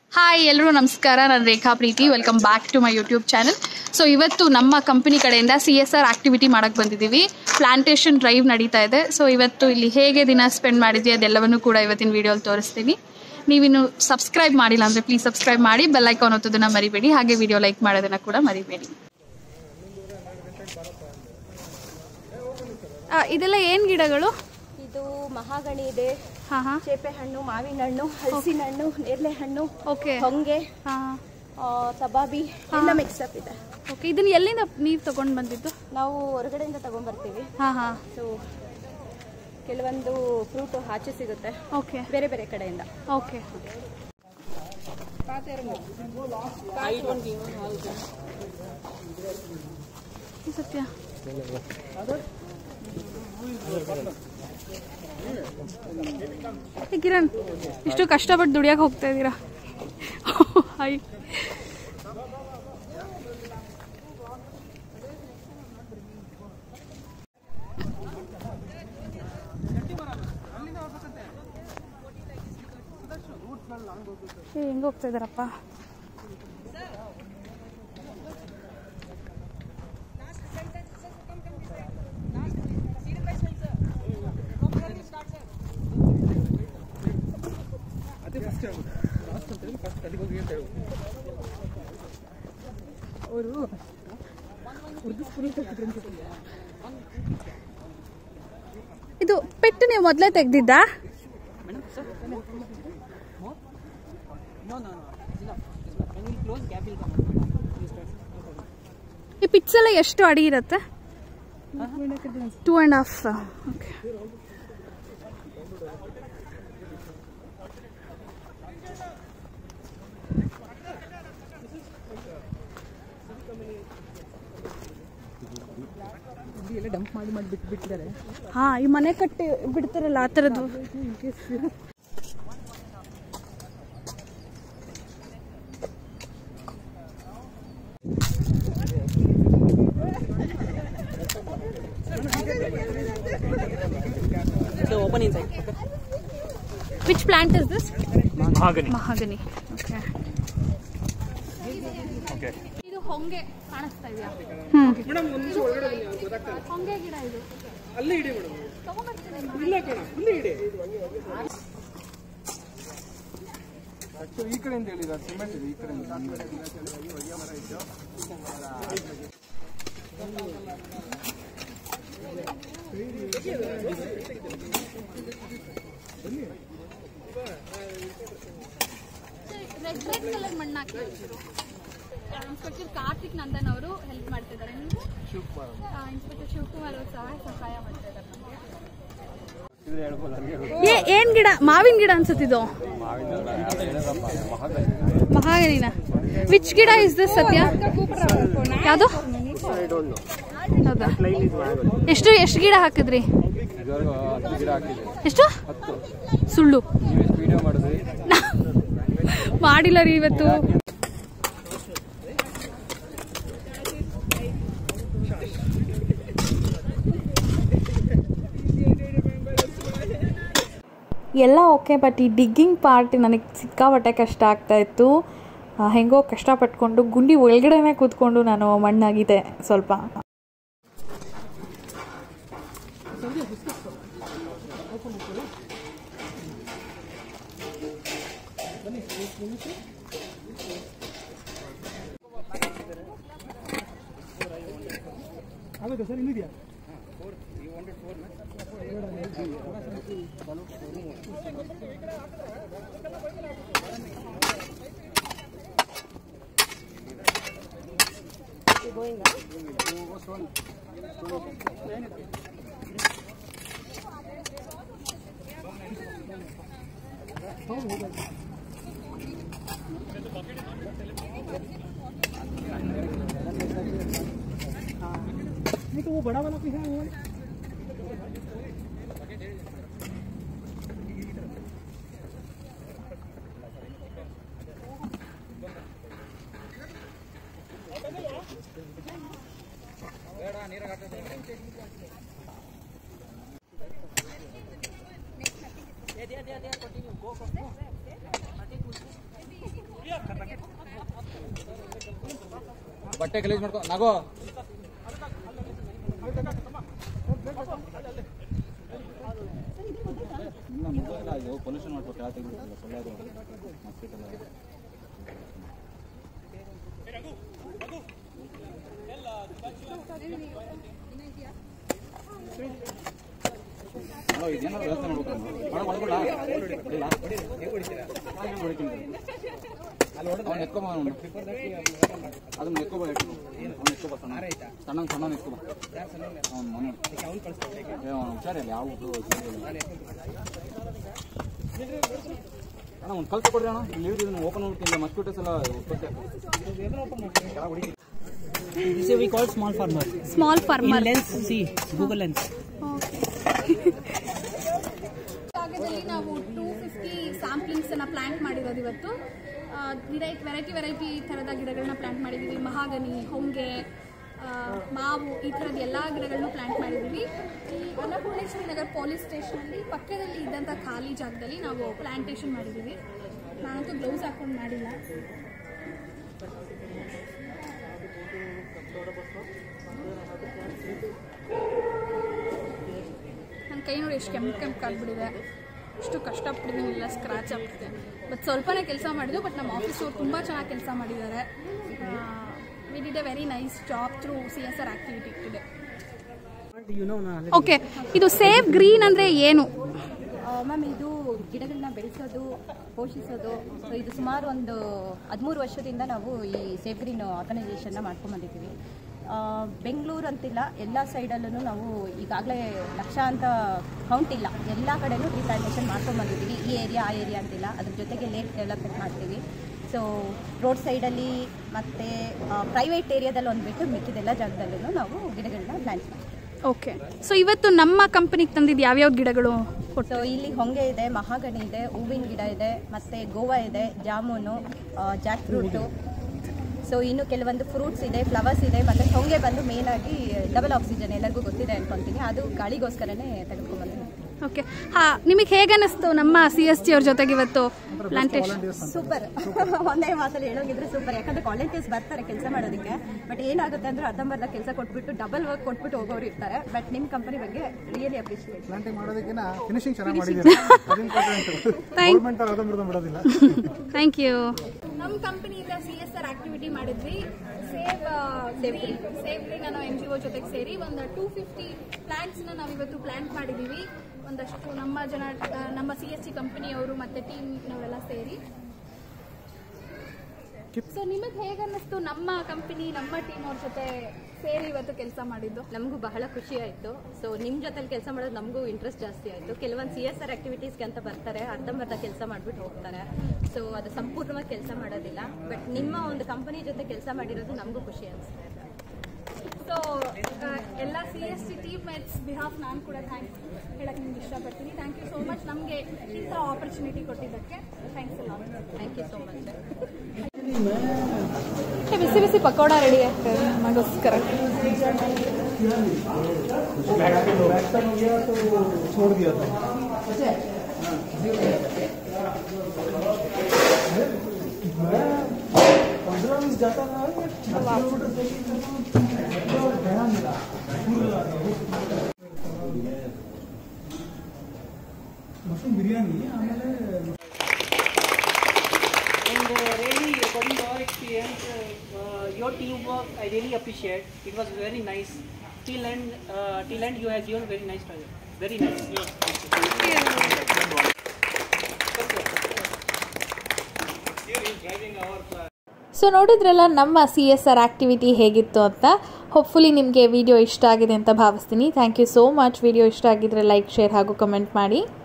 Hi ಎಲ್ಲರೂ ನಮಸ್ಕಾರ ನಾನು Rekha Preethi welcome back to my YouTube channel so ಇವತ್ತು ನಮ್ಮ ಕಂಪನಿ ಕಡೆಯಿಂದ ಸಿ ಎಸ್ ಆರ್ ಆಕ್ಟಿವಿಟಿ ಮಾಡಕ್ಕೆ ಬಂದಿದ್ದೀವಿ ಪ್ಲಾಂಟೇಶನ್ ಡ್ರೈವ್ ನಡೀತಾ ಇದೆ ಸೊ ಇವತ್ತು ಇಲ್ಲಿ ಹೇಗೆ ದಿನ ಸ್ಪೆಂಡ್ ಮಾಡಿದ್ವಿ ಅದೆಲ್ಲವನ್ನು ಕೂಡ ಇವತ್ತಿನ ವಿಡಿಯೋಲಿ ತೋರಿಸ್ತೀನಿ ನೀವಿನ್ನು ಸಬ್ಸ್ಕ್ರೈಬ್ ಮಾಡಿಲ್ಲ ಅಂದರೆ ಪ್ಲೀಸ್ ಸಬ್ಸ್ಕ್ರೈಬ್ ಮಾಡಿ ಬೆಲ್ ಐಕಾನ್ ಒತ್ತೋದನ್ನ ಮರಿಬೇಡಿ ಹಾಗೆ ವಿಡಿಯೋ ಲೈಕ್ ಮಾಡೋದನ್ನ ಕೂಡ ಮರಿಬೇಡಿ ಇದೆಲ್ಲ ಏನು ಗಿಡಗಳು ಇದು ಮಹಾಗಣಿ ಇದೆ ಹಾಂ ಹಾಂ ಚೇಪೆ ಹಣ್ಣು ಮಾವಿನ ಹಣ್ಣು ಹಲಸಿನ ಹಣ್ಣು ನೇರಳೆ ಹಣ್ಣು ಓಕೆ ಹೊಂಗೆ ಹಾಂ ಆ, ಸಬಾಬಿ ಎಲ್ಲ ಮಿಕ್ಸ್ ಅಪ್ ಇದೆ ಓಕೆ ಇದನ್ನ ಎಲ್ಲಿಂದ ನೀವು ತಗೊಂಡು ಬಂದಿದ್ದು ನಾವು ಹೊರಗಡೆಯಿಂದ ತಗೊಂಡ್ಬರ್ತೀವಿ ಹಾಂ ಹಾಂ ಸೊ ಕೆಲವೊಂದು ಫ್ರೂಟ್ ಆಚೆ ಸಿಗುತ್ತೆ ಓಕೆ ಬೇರೆ ಬೇರೆ ಕಡೆಯಿಂದ ಓಕೆ ಸತ್ಯ ಏ ಕಿರಣ್ ಇಷ್ಟು ಕಷ್ಟಪಟ್ಟು ದುಡಿಯಕ್ಕೆ ಹೋಗ್ತಾ ಇದ್ದೀರಾ ಹಾಯ್ ಏ ಹೆಂಗ್ ಹೋಗ್ತಾ ಇದಾರಪ್ಪ ಇದು ಪೆಟ್ಟು ನೀವು ಮೊದಲೇ ತೆಗ್ದಿದ್ದಾ ಈ ಪಿಕ್ಸ್ ಎಲ್ಲ ಎಷ್ಟು ಅಡಿ ಇರುತ್ತೆ two and half okay dump ಮಾಡಿ ಮಾಡಿ ಬಿಟ್ಟು ಬಿಟ್ಟಿದ್ದಾರೆ ಹಾ ಈ ಮನೆ ಕಟ್ಟಿ ಬಿಡ್ತಾರಲ್ಲ ಆ ಥರದ್ದು open inside which plant is this Mahogany. Mahogany okay Okay. ಇದು ಹೊಂಗೆ ಕಾಣಿಸ್ತಾ ಇದೆಯಾ ಹೊಂಗೆ ಗಿಡ ಇದು ಅಲ್ಲೇ ಇಡಿ ಮೇಡಮ್ ತಗೊಂಡ್ಬರ್ತೀನಿ ಇಲ್ಲ ಕಣ ಅಲ್ಲೇ ಇಡಿ ಈ ಕಡೆಯಿಂದ ಹೇಳಿದ ಸಿಮೆಂಟ್ ಇದೆ ಈ ಕಡೆಯಿಂದ ರೆಡ್ ರೆಡ್ ಕಲರ್ ಮಣ್ಣು ಹಾಕಿ ಇನ್ಸ್ಪೆಕ್ಟರ್ ಕಾರ್ತಿಕ್ ನಂದನ್ ಅವರು ಹೆಲ್ಪ್ ಮಾಡ್ತಿದ್ದಾರೆ ನೀವು ಇನ್ಸ್ಪೆಕ್ಟರ್ ಶಿವಕುಮಾರ್ ಅವರು ಸಹ ಸಹಾಯ ಮಾಡ್ತಾ ಇದ್ದಾರೆ ನಮಗೆ ಏ ಏನ್ ಗಿಡ ಮಾವಿನ ಗಿಡ ಅನ್ಸುತ್ತಿದ್ದು ಮಹಾಗನಿನ ವಿಚ್ ಗಿಡ ಇಸ್ ದಿಸ್ ಸತ್ಯ ಯಾವುದು ಹೌದಾ ಎಷ್ಟು ಎಷ್ಟು ಗಿಡ ಹಾಕಿದ್ರಿ ಎಷ್ಟು ಸುಳ್ಳು ವಿಡಿಯೋ ಮಾಡಿದ್ರಿ ಮಾಡಿಲ್ಲ ರೀ ಇವತ್ತು ಎಲ್ಲ ಓಕೆ ಬಟ್ ಈ ಡಿಗ್ಗಿಂಗ್ ಪಾರ್ಟ್ ನನಗೆ ಸಿಕ್ಕಾಪಟ್ಟೆ ಕಷ್ಟ ಆಗ್ತಾ ಇತ್ತು ಆ, ಹೆಂಗೋ ಕಷ್ಟಪಟ್ಕೊಂಡು ಗುಂಡಿ ಒಳಗಡೆನೆ ಕೂತ್ಕೊಂಡು ನಾನು ಮಣ್ಣಾಗಿದೆ ಸ್ವಲ್ಪ ಆಗುತ್ತೆ ಸರ್ ಇನ್ನಿದೆಯಾ नहीं तो वो बड़ा वाला भी है वो वाला ಬಟ್ಟೆ ಗಲೀಜ್ ಮಾಡ್ಕೊ ನಗೋ ಪೊಲ್ಯೂಷನ್ ಮಾಡ್ಬೇಕು ಯಾವ ತೆಗಿಬೇಕು ಸೊಳ್ಳೆ ಮಸ್ಕಿಟಲ್ ಹಲೋ ಇದೇನಾದ್ರು ವ್ಯವಸ್ಥೆ ಮಾಡ್ಬೇಕು ಮಾಡ ಮಾಡ್ಕೊಳ್ಳ ಅವ್ನು ಎತ್ಕೊಬ ಅವನು ಅದನ್ನ ಎತ್ಕೊಬ ಅವ್ನು ಎತ್ಕೊಬ ಸಣ್ಣ ಸಣ್ಣ ಸಣ್ಣ ಎತ್ಕೊಬ ಅವ್ನು ಮನೆ ಏ ಅವ್ನು ಹುಷಾರಿಲ್ಲ ಯಾವ ಅಣ್ಣ ಒಂದು ಕಲ್ತು ಕೊಡ್ರಿ ಅಣ್ಣ ಲೀವ್ ಇದನ್ನು ಓಪನ್ ಮಾಡ್ತೀನಿ ಮಸ್ಕಿಟೋಸ್ ಎಲ್ಲ ಉತ್ಪತ್ತಿ This we call small farmer. Small In farmer lens, see, Google lens. ಜಾಗದಲ್ಲಿ ನಾವು ಟೂ ಫಿಫ್ಟಿ ಸ್ಯಾಂಪ್ಲಿಂಗ್ಸ್ ಅನ್ನ ಪ್ಲಾಂಟ್ ಮಾಡಿರೋದು ಇವತ್ತು ವೆರೈಟಿ ವೆರೈಟಿ ವೆರೈಟಿ ಥರದ ಗಿಡಗಳನ್ನ ಪ್ಲಾಂಟ್ ಮಾಡಿದ್ದೀವಿ ಮಹಾಗನಿ ಹೊಂಗೆ ಆ, ಮಾವು ಈ ಥರದ ಎಲ್ಲ ಗಿಡಗಳನ್ನು ಪ್ಲಾಂಟ್ ಮಾಡಿದ್ದೀವಿ ಈ ಅನ್ನಪೂರ್ಣೇಶ್ವರಿ ನಗರ್ ಪೊಲೀಸ್ ಸ್ಟೇಷನಲ್ಲಿ ಪಕ್ಕದಲ್ಲಿ ಇದ್ದಂಥ ಖಾಲಿ ಜಾಗದಲ್ಲಿ ನಾವು ಪ್ಲಾಂಟೇಶನ್ ಮಾಡಿದ್ದೀವಿ ನಾನಂತೂ ಗ್ಲೌಸ್ ಹಾಕೊಂಡು ಮಾಡಿಲ್ಲ ನನ್ನ ಕೈ ನೋಡಿ ಎಷ್ಟು ಕೆಂಪು ಕೆಂಪು ಕಾದ್ಬಿಟ್ಟಿದೆ ಎಷ್ಟು ಕಷ್ಟಪಟ್ಟಿದ್ದೀನಿ ಎಲ್ಲ ಸ್ಕ್ರಾಚ್ ಆಗ್ಬಿಟ್ಟಿದೆ ಬಟ್ ಸ್ವಲ್ಪನೇ ಕೆಲಸ ಮಾಡಿದ್ದು ಬಟ್ ನಮ್ಮ ಆಫೀಸವ್ರು ತುಂಬ ಚೆನ್ನಾಗಿ ಕೆಲಸ ಮಾಡಿದ್ದಾರೆ we did a very nice job through C S R activity ಇದೆ You know, na, ಓಕೆ ಇದು ಸೇಫ್ ಗ್ರೀನ್ ಅಂದರೆ ಏನು ಮ್ಯಾಮ್ ಇದು ಗಿಡಗಳನ್ನ ಬೆಳೆಸೋದು ಪೋಷಿಸೋದು ಸೊ ಇದು ಸುಮಾರು ಒಂದು ಹದಿಮೂರು ವರ್ಷದಿಂದ ನಾವು ಈ ಸೇಫ್ ಗ್ರೀನ್ ಆರ್ಗನೈಸೇಷನ್ನ ಮಾಡ್ಕೊಂಬಂದಿದ್ದೀವಿ ಆ, ಬೆಂಗಳೂರು ಅಂತಿಲ್ಲ ಎಲ್ಲ ಸೈಡಲ್ಲೂ ನಾವು ಈಗಾಗಲೇ ಲಕ್ಷಾಂತ ಕೌಂಟ್ ಇಲ್ಲ ಎಲ್ಲ ಕಡೆನೂ ರೀಪ್ಲಾಂಟೇಷನ್ ಮಾಡ್ಕೊಂಬಂದಿದ್ದೀವಿ ಈ ಏರಿಯಾ ಆ ಏರಿಯಾ ಅಂತಿಲ್ಲ ಅದ್ರ ಜೊತೆಗೆ ಲೇಕ್ ಡೆವಲಪ್ಮೆಂಟ್ ಮಾಡ್ತೀವಿ ಸೊ ರೋಡ್ ಸೈಡಲ್ಲಿ ಮತ್ತು ಪ್ರೈವೇಟ್ ಏರಿಯಾದಲ್ಲಿ ಒಂದು ಬಿಟ್ಟು ಮಿಕ್ಕಿದೆಲ್ಲ ಜಾಗದಲ್ಲೂ ನಾವು ಗಿಡಗಳನ್ನ ಪ್ಲಾಂಟ್ ಮಾಡ್ತೀವಿ ಓಕೆ ಸೊ ಇವತ್ತು ನಮ್ಮ ಕಂಪನಿಗೆ ತಂದಿದ್ದು ಯಾವ್ಯಾವ ಗಿಡಗಳು ಸೊ ಇಲ್ಲಿ ಹೊಂಗೆ ಇದೆ ಮಹಾಗಣಿ ಇದೆ ಹೂವಿನ ಗಿಡ ಇದೆ ಮತ್ತೆ ಗೋವಾ ಇದೆ ಜಾಮೂನು ಜಾಕ್ ಫ್ರೂಟು ಸೊ ಇನ್ನು ಕೆಲವೊಂದು ಫ್ರೂಟ್ಸ್ ಇದೆ ಫ್ಲವರ್ಸ್ ಇದೆ ಮತ್ತೆ ಹೊಂಗೆ ಬಂದು ಮೇನ್ ಆಗಿ ಡಬಲ್ ಆಕ್ಸಿಜನ್ ಎಲ್ಲರಿಗೂ ಗೊತ್ತಿದೆ ಅನ್ಕೊಂತೀನಿ ಅದು ಗಾಳಿಗೋಸ್ಕರನೇ ತೆಗೆದುಕೊಂಡ್ಬಂದು ಓಕೆ ಹಾಂ ನಿಮಗೆ ಹೇಗೆ ಅನ್ನಿಸ್ತು ನಮ್ಮ ಸಿ ಎಸ್ ಟಿ ಅವ್ರ ಜೊತೆಗೆ ಇವತ್ತು ಪ್ಲಾಂಟೇಶನ್ ಸೂಪರ್ ಒಂದೇ ಮಾತಲ್ಲಿ ಹೇಳೋಗಿದ್ರೆ ಸೂಪರ್ ಯಾಕಂದ್ರೆ ವಾಲಂಟಿಯರ್ಸ್ ಬರ್ತಾರೆ ಕೆಲಸ ಮಾಡೋದಕ್ಕೆ ಬಟ್ ಏನಾಗುತ್ತೆ ಅಂದ್ರೆ ಅರ್ಧಂಬರ್ಧ ಕೆಲಸ ಕೊಟ್ಬಿಟ್ಟು ಡಬಲ್ ವರ್ಕ್ ಕೊಟ್ಬಿಟ್ಟು ಹೋಗೋರು ಇರ್ತಾರೆ ಬಟ್ ನಿಮ್ಮ ಕಂಪನಿ ಬಗ್ಗೆ ರಿಯಲಿ ಅಪ್ರಿಷಿಯೇಟ್ ಪ್ಲಾಂಟಿಂಗ್ ಮಾಡೋದಕ್ಕಿಂತ ಫಿನಿಶಿಂಗ್ ಚೆನ್ನಾಗಿ ಮಾಡಿದ್ದೀರಾ ಅದು ಇಂಪಾರ್ಟೆಂಟ್ ಗೌರ್ಮೆಂಟ್ ಅರ್ಧಂಬರ್ಧ ಬಿಡೋದಿಲ್ಲ ಥ್ಯಾಂಕ್ ಯು ನಮ್ಮ ಕಂಪನಿಯಿಂದ ಸಿ ಎಸ್ ಆರ್ ಆಕ್ಟಿವಿಟಿ ಮಾಡಿದ್ವಿ ಸೇವ್ ಸೇವ್ ಸೇವ್ ಗ್ರೀನ್ ಅನ್ನೋ ಎನ್ ಜಿ ಒ ಜೊತೆಗೆ ಸೇರಿ ಒಂದು ಟೂ ಫಿಫ್ಟಿ ಪ್ಲಾಂಟ್ಸ್ನ ನಾವು ಇವತ್ತು ಪ್ಲಾಂಟ್ ಮಾಡಿದ್ದೀವಿ ಒಂದಷ್ಟು ನಮ್ಮ ಜನ ಆ, ನಮ್ಮ ಸಿ ಎಸ್ ಸಿ ಕಂಪನಿಯವರು ಮತ್ತು ಟೀಮ್ ನಾವೆಲ್ಲ ಸೇರಿ ಸೊ ನಿಮಗೆ ಹೇಗೆ ಅನ್ನಿಸ್ತು ನಮ್ಮ ಕಂಪನಿ ನಮ್ಮ ಟೀಮ್ ಅವ್ರ ಜೊತೆ ಸೇರಿ ಇವತ್ತು ಕೆಲಸ ಮಾಡಿದ್ದು ನಮಗೂ ಬಹಳ ಖುಷಿ ಆಯಿತು ಸೊ ನಿಮ್ಮ ಜೊತೆಲಿ ಕೆಲಸ ಮಾಡೋದು ನಮಗೂ ಇಂಟ್ರೆಸ್ಟ್ ಜಾಸ್ತಿ ಆಯಿತು ಕೆಲವೊಂದು ಸಿ ಎಸ್ ಆರ್ ಆಕ್ಟಿವಿಟೀಸ್ಗೆ ಅಂತ ಬರ್ತಾರೆ ಅರ್ಧಂಬರ್ಧ ಕೆಲಸ ಮಾಡಿಬಿಟ್ಟು ಹೋಗ್ತಾರೆ ಸೊ ಅದು ಸಂಪೂರ್ಣವಾಗಿ ಕೆಲಸ ಮಾಡೋದಿಲ್ಲ ಬಟ್ ನಿಮ್ಮ ಒಂದು ಕಂಪನಿ ಜೊತೆ ಕೆಲಸ ಮಾಡಿರೋದು ನಮಗೂ ಖುಷಿ ಅನಿಸ್ತಾ ಇದೆ ಸೊ ಎಲ್ಲ C S C teammates behalf ನಾನು ಕೂಡ ಥ್ಯಾಂಕ್ಸ್ ಹೇಳಕ್ಕೆ ನಿಮ್ಗೆ ಇಷ್ಟಪಡ್ತೀನಿ ಥ್ಯಾಂಕ್ ಯು ಸೋ ಮಚ್ ನಮಗೆ ಇಂಥ ಆಪರ್ಚುನಿಟಿ ಕೊಟ್ಟಿದ್ದಕ್ಕೆ ಥ್ಯಾಂಕ್ಸ್ ಎಲ್ಲ ಥ್ಯಾಂಕ್ ಯು ಸೋ ಮಚ್ ಬಿಸಿ ಬಿಸಿ ಪಕೋಡ ರೆಡಿ ಆಗ್ತದೆ ನಮಗೋಸ್ಕರ छोड़ दिया था पंद्रह बीस जाता था ಮಶ್ರೂಮ್ ಬಿರಿಯಾನಿ ಆಮೇಲೆ And uh, really, according to our experience, uh, uh, your teamwork, I really appreciate. It was very nice. Till end, uh, till end, you have given very nice project. Very nice. So ನೋಡಿದ್ರಲ್ಲ ನಮ್ಮ C S R activity ಹೇಗಿತ್ತು ಅಂತ hopefully ನಿಮಗೆ video ಇಷ್ಟ ಆಗಿದೆ ಅಂತ ಭಾವಿಸ್ತೀನಿ thank you so much video ಇಷ್ಟ ಆಗಿದ್ರೆ ಲೈಕ್ ಶೇರ್ ಹಾಗೂ ಕಮೆಂಟ್ ಮಾಡಿ